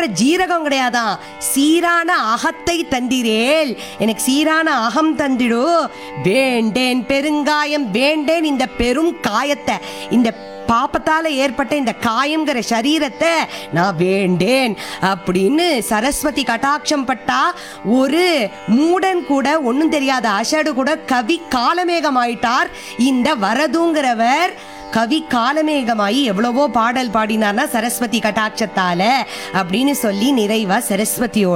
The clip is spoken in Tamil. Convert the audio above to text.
போடுற ஜீரகம் கிடையாதான் சீரான அகத்தை தந்திரேல் எனக்கு சீரான அகம் தந்திடு வேண்டேன் பெருங்காயம் வேண்டேன் இந்த பெரும் காயத்தை இந்த பாப்பத்தால ஏற்பட்ட இந்த காயம்ங்கிற சரீரத்தை நான் வேண்டேன் அப்படின்னு சரஸ்வதி கட்டாட்சம் பட்டா ஒரு மூடன் கூட ஒன்றும் தெரியாத அஷடு கூட கவி காலமேகமாயிட்டார் இந்த வரதுங்கிறவர் கவி காலமேகமாயி எவ்வளவோ பாடல் பாடினார்னா சரஸ்வதி கட்டாட்சத்தால அப்படின்னு சொல்லி நிறைவா சரஸ்வதியோட